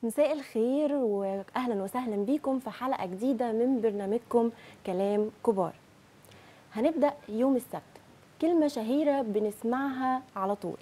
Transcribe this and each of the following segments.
مساء الخير واهلا وسهلا بيكم في حلقه جديده من برنامجكم كلام كبار هنبدا يوم السبت كلمه شهيره بنسمعها على طول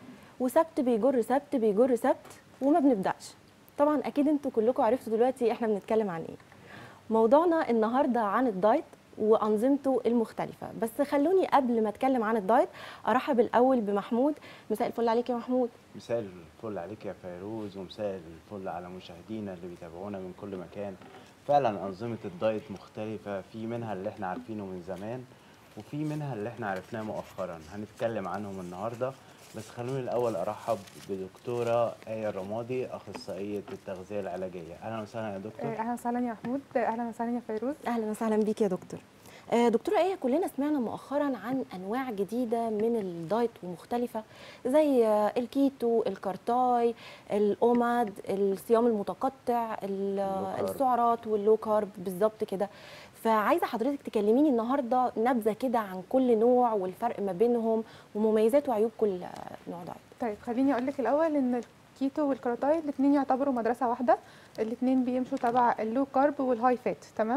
وسبت بيجر سبت بيجر سبت وما بنبداش طبعا اكيد انتوا كلكم عرفتوا دلوقتي احنا بنتكلم عن ايه موضوعنا النهارده عن الدايت وانظمته المختلفه بس خلوني قبل ما اتكلم عن الدايت ارحب الاول بمحمود مساء الفل عليك يا محمود مساء الفل عليك يا فيروز ومساء الفل على مشاهدينا اللي بيتابعونا من كل مكان فعلا أنظمة الدايت مختلفة في منها اللي احنا عارفينه من زمان وفي منها اللي احنا عرفناه مؤخرا هنتكلم عنهم النهاردة بس خلوني الأول أرحب بدكتورة آية الرمادي أخصائية التغذية العلاجية أهلا وسهلا يا دكتور اهلا وسهلا يا محمود اهلا وسهلا يا فيروز اهلا وسهلا بيك يا دكتور آه، دكتوره ايه كلنا سمعنا مؤخرا عن انواع جديده من الدايت ومختلفه زي آه، الكيتو الكارتاي الاوماد الصيام المتقطع ال- اللو كارب. السعرات واللو كارب بالظبط كده فعايزه حضرتك تكلميني النهارده نبذه كده عن كل نوع والفرق ما بينهم ومميزات وعيوب كل آه، نوع دايت طيب خليني اقول لك الاول ان الكيتو والكراتاي الاثنين يعتبروا مدرسه واحده الاثنين بيمشوا تبع اللو كارب والهاي فات تمام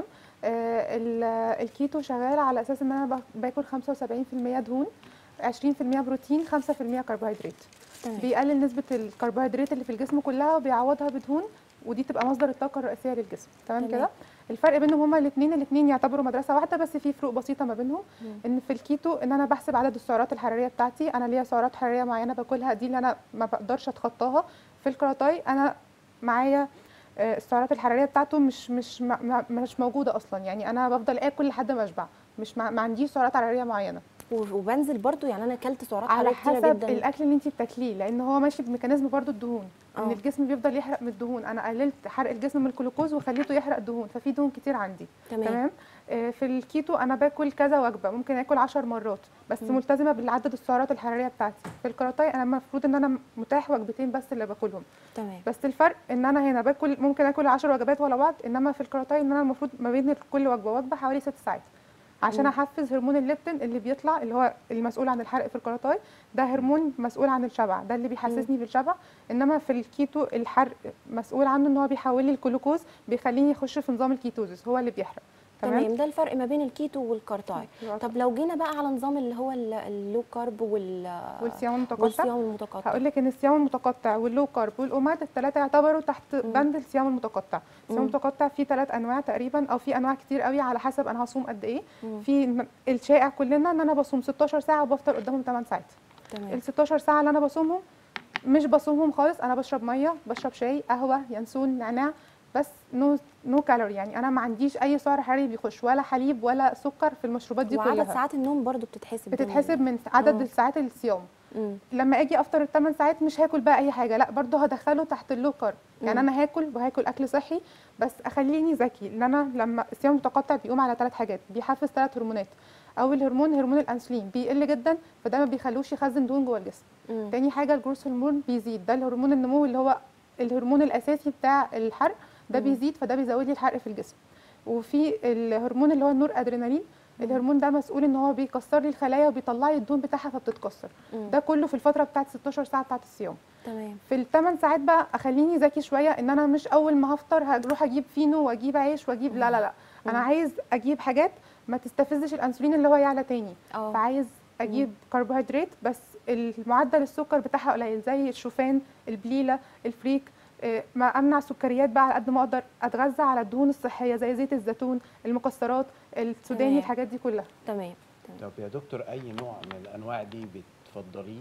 آه ال- الكيتو شغال على اساس ان انا باك- باكل 75% دهون 20% بروتين 5% كربوهيدرات تمام بيقلل نسبه الكربوهيدرات اللي في الجسم كلها وبيعوضها بدهون ودي تبقى مصدر الطاقه الرئيسيه للجسم تمام تمام. كده الفرق بينهم هما الاثنين الاثنين يعتبروا مدرسه واحده بس في فروق بسيطه ما بينهم مم. ان في الكيتو ان انا بحسب عدد السعرات الحراريه بتاعتي انا ليا سعرات حراريه معينه باكلها دي اللي انا ما بقدرش اتخطاها في الكراتاي انا معايا آه، السعرات الحراريه بتاعته مش مش ما- ما- مش موجوده اصلا يعني انا بفضل اكل لحد ما اشبع مش ما, ما عنديش سعرات حراريه معينه و- وبنزل برضو يعني انا اكلت سعرات على حراريه كتيره حسب جدا الاكل اللي انت بتاكليه لان هو ماشي بميكانيزم برضو الدهون آه. ان الجسم بيفضل يحرق من الدهون انا قللت حرق الجسم من الجلوكوز وخليته يحرق دهون ففي دهون كتير عندي تمام, تمام آه، في الكيتو انا باكل كذا وجبه ممكن اكل 10 مرات بس مم. ملتزمه بالعدد السعرات الحراريه بتاعتي في الكراتاي انا المفروض ان انا متاح وجبتين بس اللي باكلهم تمام بس الفرق ان انا هنا باكل ممكن اكل 10 وجبات ورا بعض انما في الكراتاي ان انا المفروض ما بين كل وجبه ووجبه حوالي 6 ساعات عشان مم. احفز هرمون الليبتين اللي بيطلع اللي هو المسؤول عن الحرق في الكراتاي ده هرمون مسؤول عن الشبع ده اللي بيحسسني بالشبع انما في الكيتو الحرق مسؤول عنه ان هو بيحول لي الجلوكوز بيخليني يخش في نظام الكيتوزيس هو اللي بيحرق تمام ده الفرق ما بين الكيتو والكارتاي يبقى طب لو جينا بقى على نظام اللي هو ال- اللو كارب وال والصيام المتقطع والصيام المتقطع هقول لك ان الصيام المتقطع واللو كارب والاوماد الثلاثه يعتبروا تحت مم. بند الصيام المتقطع الصيام مم. المتقطع فيه ثلاث انواع تقريبا او في انواع كتير قوي على حسب انا هصوم قد ايه مم. في الم- الشائع كلنا ان انا بصوم 16 ساعه وبفطر قدامهم 8 ساعات تمام ال 16 ساعه اللي انا بصومهم مش بصومهم خالص انا بشرب ميه بشرب شاي قهوه ينسون نعناع بس نو نو كالوري يعني انا ما عنديش اي سعر حراري بيخش ولا حليب ولا سكر في المشروبات دي وعدد كلها ساعات النوم برضو بتتحسب ضمن بتتحسب من عدد آه. الساعات الصيام مم. لما اجي افطر الثمان ساعات مش هاكل بقى اي حاجه لا برضه هدخله تحت اللو كارب يعني مم. انا هاكل وهاكل اكل صحي بس اخليني ذكي ان انا لما الصيام المتقطع بيقوم على ثلاث حاجات بيحفز ثلاث هرمونات اول هرمون هرمون الانسولين بيقل جدا فده ما بيخلوش يخزن دهون جوه الجسم مم. تاني حاجه الجروث هرمون بيزيد ده الهرمون النمو اللي هو الهرمون الاساسي بتاع الحرق ده مم. بيزيد فده بيزود لي الحرق في الجسم وفي الهرمون اللي هو النور ادرينالين مم. الهرمون ده مسؤول ان هو بيكسر لي الخلايا وبيطلع لي الدهون بتاعها فبتتكسر مم. ده كله في الفتره بتاعت 16 ساعه بتاعت الصيام تمام في الثمان ساعات بقى اخليني ذكي شويه ان انا مش اول ما هفطر هروح اجيب فينو واجيب عيش واجيب لا لا لا انا مم. عايز اجيب حاجات ما تستفزش الانسولين اللي هو يعلى تاني اه فعايز اجيب كربوهيدرات بس المعدل السكر بتاعها قليل زي الشوفان البليله الفريك إيه، ما امنع السكريات بقى على قد ما اقدر اتغذى على الدهون الصحيه زي زيت الزيتون المكسرات السوداني تمام. الحاجات دي كلها تمام طب يا دكتور اي نوع من الانواع دي بتفضليه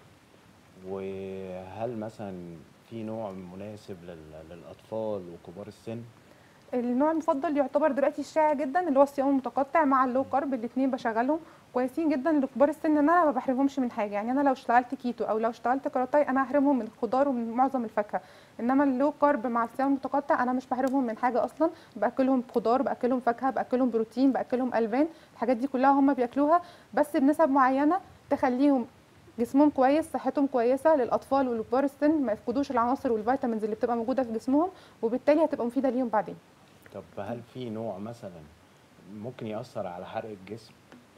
وهل مثلا في نوع مناسب لل- للاطفال وكبار السن النوع المفضل يعتبر دلوقتي الشائع جدا اللي هو الصيام المتقطع مع اللو كارب الاثنين بشغلهم كويسين جدا لكبار السن ان انا ما بحرمهمش من حاجه يعني انا لو اشتغلت كيتو او لو اشتغلت كراتاي انا هحرمهم من الخضار ومن معظم الفاكهه انما اللو كارب مع الصيام المتقطع انا مش بحرمهم من حاجه اصلا باكلهم خضار باكلهم فاكهه باكلهم بروتين باكلهم البان الحاجات دي كلها هم بياكلوها بس بنسب معينه تخليهم جسمهم كويس صحتهم كويسه للاطفال والكبار السن ما يفقدوش العناصر والفيتامينز اللي بتبقى موجوده في جسمهم وبالتالي هتبقى مفيده ليهم بعدين طب هل في نوع مثلا ممكن يأثر على حرق الجسم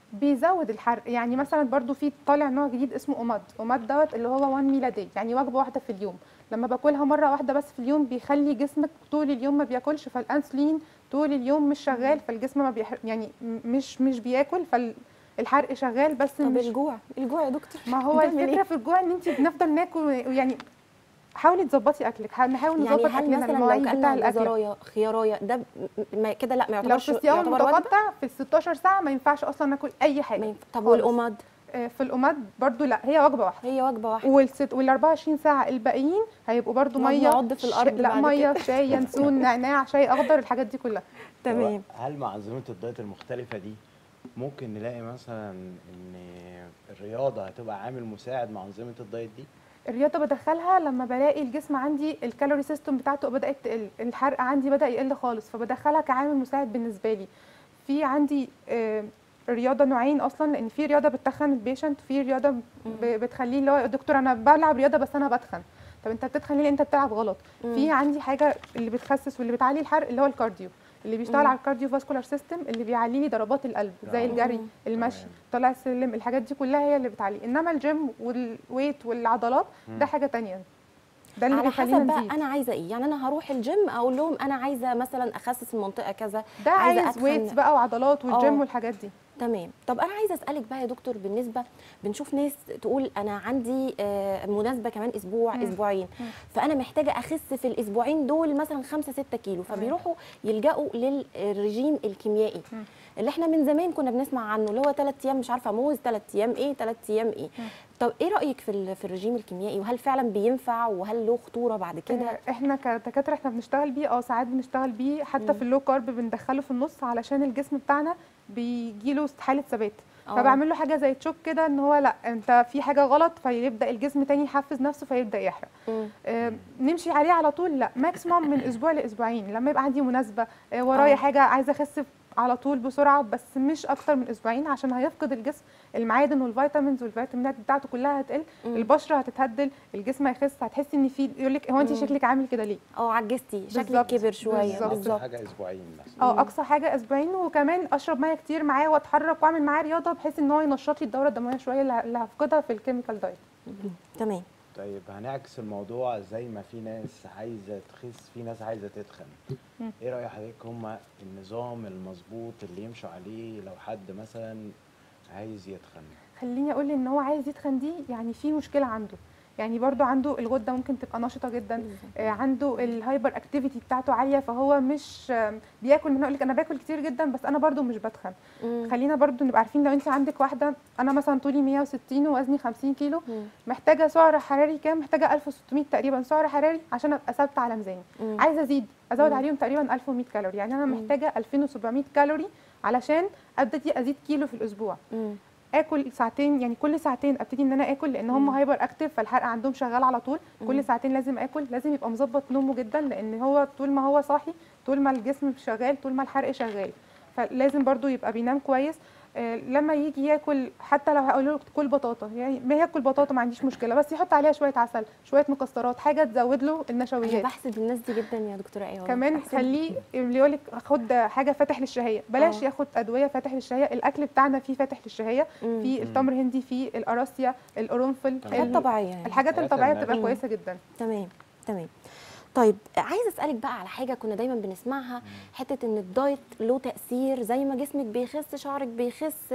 بيزود الحرق يعني مثلا برضو في طالع نوع جديد اسمه اوماد اوماد دوت اللي هو 1 ميل داي يعني وجبه واحده في اليوم لما باكلها مره واحده بس في اليوم بيخلي جسمك طول اليوم ما بياكلش فالانسولين طول اليوم مش شغال فالجسم ما بيحرق يعني م- مش مش بياكل فالحرق شغال بس طب مش الجوع الجوع يا دكتور ما هو بنعمل الفكره إيه؟ في الجوع ان انت بنفضل ناكل يعني حاولي تظبطي اكلك حا- نحاول يعني نظبط هل اكلنا مثلا لو المواعيد بتاع كلنا الاكل جزرايه خيارايه ده م- ما كده لا ما لو يعتبرش في الصيام يعتبر وجبه المتقطع في ال 16 ساعه ما ينفعش اصلا ناكل اي حاجه ما ينفع- طب خالص. والأماد آه، في الأماد برضو لا هي وجبه واحده هي وجبه واحده والست وال 24 ساعه الباقيين هيبقوا برضو نقعد ميه نعض في الأرض لا بعد ميه كده. شاي ينسون نعناع شاي اخضر الحاجات دي كلها تمام هو هل مع أنظمة الدايت المختلفة دي ممكن نلاقي مثلا إن الرياضة هتبقى عامل مساعد مع أنظمة الدايت دي؟ الرياضه بدخلها لما بلاقي الجسم عندي الكالوري سيستم بتاعته بدات تقل الحرق عندي بدا يقل خالص فبدخلها كعامل مساعد بالنسبه لي في عندي آه، رياضه نوعين اصلا لان في رياضه بتخن البيشنت وفي رياضه ب- بتخليه اللي هو يا دكتور انا بلعب رياضه بس انا بتخن طب انت بتتخن ليه لأن انت بتلعب غلط في عندي حاجه اللي بتخسس واللي بتعلي الحرق اللي هو الكارديو اللي بيشتغل مم. على الكارديو فاسكولار سيستم اللي بيعلي لي ضربات القلب زي آه. الجري مم. المشي تمام. طلع السلم الحاجات دي كلها هي اللي بتعلي انما الجيم والويت والعضلات ده حاجه تانية ده اللي على بيخلينا حسب بقى نزيد انا عايزه ايه يعني انا هروح الجيم اقول لهم انا عايزه مثلا اخسس المنطقه كذا ده عايزة عايز أتخن- ويتس بقى وعضلات والجيم آه. والحاجات دي تمام طب انا عايزه اسالك بقى يا دكتور بالنسبه بنشوف ناس تقول انا عندي آه، مناسبه كمان اسبوع مم. اسبوعين مم. فانا محتاجه اخس في الاسبوعين دول مثلا 5 6 كيلو تمام. فبيروحوا يلجأوا للرجيم الكيميائي مم. اللي احنا من زمان كنا بنسمع عنه اللي هو 3 ايام مش عارفه موز 3 ايام ايه 3 ايام ايه مم. طب ايه رايك في ال- في الرجيم الكيميائي وهل فعلا بينفع وهل له خطوره بعد كده آه، احنا كدكاتره احنا بنشتغل بيه اه ساعات بنشتغل بيه حتى في اللو كارب بندخله في النص علشان الجسم بتاعنا بيجيله حاله ثبات آه. فبعمل له حاجه زي تشوك كده ان هو لا انت في حاجه غلط فيبدا الجسم تاني يحفز نفسه فيبدا يحرق مم. آه، نمشي عليه على طول لا ماكسيموم من اسبوع لاسبوعين لما يبقى عندي مناسبه آه، ورايا آه. حاجه عايزه اخس على طول بسرعه بس مش اكتر من اسبوعين عشان هيفقد الجسم المعادن والفيتامينز والفيتامينات بتاعته كلها هتقل مم. البشره هتتهدل الجسم هيخس هتحسي ان في يقول لك هو انت مم. شكلك عامل كده ليه اه عجزتي شكلك بالظبط، كبر شويه بالظبط. أقصى بالظبط حاجة أسبوعين مثلا اه اقصى حاجه اسبوعين وكمان اشرب ميه كتير معاه واتحرك واعمل معاه رياضه بحيث ان هو ينشط لي الدوره الدمويه شويه اللي ه- اللي هفقدها في الكيميكال دايت تمام طيب هنعكس الموضوع زي ما في ناس عايزة تخس في ناس عايزة تتخن مم. ايه رأي حضرتك هما النظام المظبوط اللي يمشوا عليه لو حد مثلا عايز يتخن خليني اقول ان هو عايز يتخن دي يعني في مشكله عنده يعني برضو عنده الغده ممكن تبقى نشطه جدا آه، عنده الهايبر اكتيفيتي بتاعته عاليه فهو مش آه، بياكل من اقول لك انا باكل كتير جدا بس انا برضو مش بتخن مم. خلينا برضو نبقى عارفين لو انت عندك واحده انا مثلا طولي 160 ووزني 50 كيلو مم. محتاجه سعر حراري كام محتاجه 1600 تقريبا سعر حراري عشان ابقى ثابته على ميزاني مم. عايزه ازيد ازود مم. عليهم تقريبا 1100 كالوري يعني انا مم. محتاجه 2700 كالوري علشان ابتدي ازيد كيلو في الاسبوع مم. اكل ساعتين يعني كل ساعتين ابتدي ان انا اكل لان هم مم. هايبر اكتف فالحرق عندهم شغال على طول مم. كل ساعتين لازم اكل لازم يبقى مظبط نومه جدا لان هو طول ما هو صاحي طول ما الجسم شغال طول ما الحرق شغال فلازم برضو يبقى بينام كويس آه، لما يجي ياكل حتى لو هقول له كل بطاطا يعني ما ياكل بطاطا ما عنديش مشكله بس يحط عليها شويه عسل شويه مكسرات حاجه تزود له انا النشويات بحسد الناس دي جدا يا دكتوره ايه والله. كمان بحسد. خليه اللي يقول لك خد حاجه فاتح للشهيه بلاش آه. ياخد ادويه فاتح للشهيه الاكل بتاعنا فيه فاتح للشهيه مم. في التمر هندي في القراصيا القرنفل حاجات حاجات ال- طبيعيه يعني. الحاجات حاجات الطبيعيه النبات. بتبقى مم. كويسه جدا تمام تمام طيب عايزه اسالك بقى على حاجه كنا دايما بنسمعها حته ان الدايت له تاثير زي ما جسمك بيخس شعرك بيخس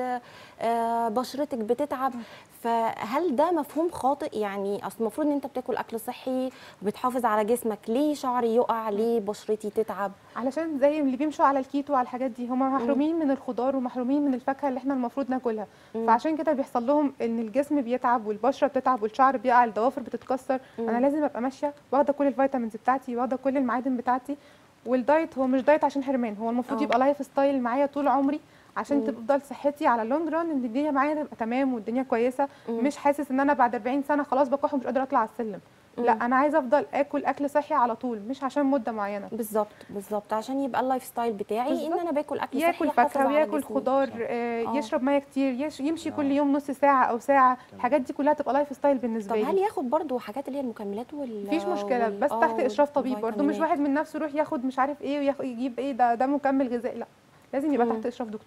آه، بشرتك بتتعب فهل ده مفهوم خاطئ يعني اصل المفروض ان انت بتاكل اكل صحي وبتحافظ على جسمك ليه شعري يقع ليه بشرتي تتعب علشان زي اللي بيمشوا على الكيتو وعلى الحاجات دي هم محرومين من الخضار ومحرومين من الفاكهه اللي احنا المفروض ناكلها مم. فعشان كده بيحصل لهم ان الجسم بيتعب والبشره بتتعب والشعر بيقع الضوافر بتتكسر مم. انا لازم ابقى ماشيه واخده كل الفيتامينز بتاعتي واخده كل المعادن بتاعتي والدايت هو مش دايت عشان حرمان هو المفروض آه. يبقى لايف ستايل معايا طول عمري عشان مم. تفضل صحتي على اللونج ران ان الدنيا معايا تبقى تمام والدنيا كويسه مم. مش حاسس ان انا بعد 40 سنه خلاص بكح ومش قادره اطلع على السلم لا مم. انا عايزه افضل اكل اكل صحي على طول مش عشان مده معينه بالظبط بالظبط عشان يبقى اللايف ستايل بتاعي ان بالظبط. انا باكل اكل صحي ياكل يحافظ فاكهه على وياكل جسمي. خضار صح. آه آه. يشرب ميه كتير يش يمشي كل آه. يوم نص ساعه او ساعه الحاجات دي كلها تبقى لايف ستايل بالنسبه طب هل لي ياخد برضو حاجات اللي هي المكملات وال مفيش مشكله وال- بس آه، تحت اشراف طبيب برضه مش والفيتامينات. واحد من نفسه يروح ياخد مش عارف ايه ويجيب ايه ده ده مكمل غذائي لا لازم يبقى مم. تحت اشراف دكتور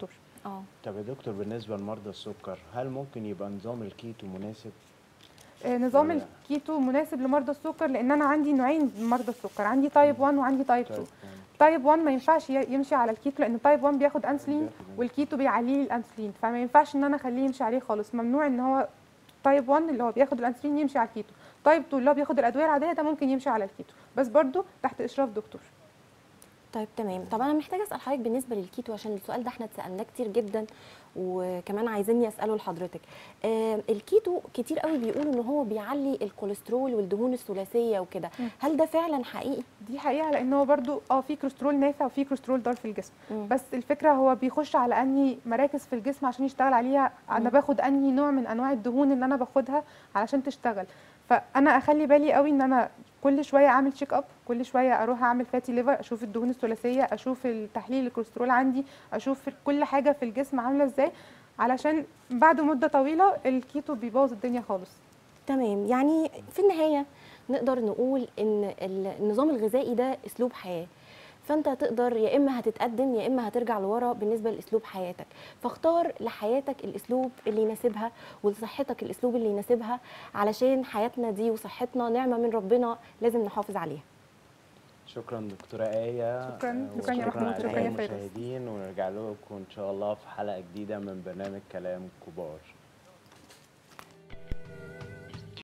اه طب يا دكتور بالنسبه لمرضى السكر هل ممكن يبقى نظام الكيتو مناسب آه، نظام ولا- الكيتو مناسب لمرضى السكر لان انا عندي نوعين من مرضى السكر عندي تايب 1 وعندي تايب 2 طيب تايب 1 ما ينفعش ي- يمشي على الكيتو لان تايب 1 بياخد انسولين بياخد والكيتو بيعلي لي الانسولين فما ينفعش ان انا اخليه يمشي عليه خالص ممنوع ان هو تايب 1 اللي هو بياخد الانسولين يمشي على الكيتو تايب 2 اللي هو بياخد الادويه العاديه ده ممكن يمشي على الكيتو بس برضو تحت اشراف دكتور طيب تمام طب انا محتاجه اسال حضرتك بالنسبه للكيتو عشان السؤال ده احنا اتسالناه كتير جدا وكمان عايزيني اساله لحضرتك آه الكيتو كتير قوي بيقولوا ان هو بيعلي الكوليسترول والدهون الثلاثيه وكده مم. هل ده فعلا حقيقي دي حقيقه لان هو برضو اه في كوليسترول نافع وفي كوليسترول ضار في الجسم مم. بس الفكره هو بيخش على انهي مراكز في الجسم عشان يشتغل عليها انا مم. باخد انهي نوع من انواع الدهون اللي انا باخدها علشان تشتغل فانا اخلي بالي قوي ان انا كل شويه اعمل تشيك اب كل شويه اروح اعمل فاتي ليفر اشوف الدهون الثلاثيه اشوف التحليل الكوليسترول عندي اشوف كل حاجه في الجسم عامله ازاي علشان بعد مده طويله الكيتو بيبوظ الدنيا خالص تمام يعني في النهايه نقدر نقول ان ال- النظام الغذائي ده اسلوب حياه فانت تقدر يا اما هتتقدم يا اما هترجع لورا بالنسبه لاسلوب حياتك فاختار لحياتك الاسلوب اللي يناسبها ولصحتك الاسلوب اللي يناسبها علشان حياتنا دي وصحتنا نعمه من ربنا لازم نحافظ عليها شكرا دكتوره ايه شكراً. آه، شكراً يا وشكراً محمود. أعزائي شكراً يا فارس. المشاهدين ونرجع لكم ان شاء الله في حلقه جديده من برنامج كلام كبار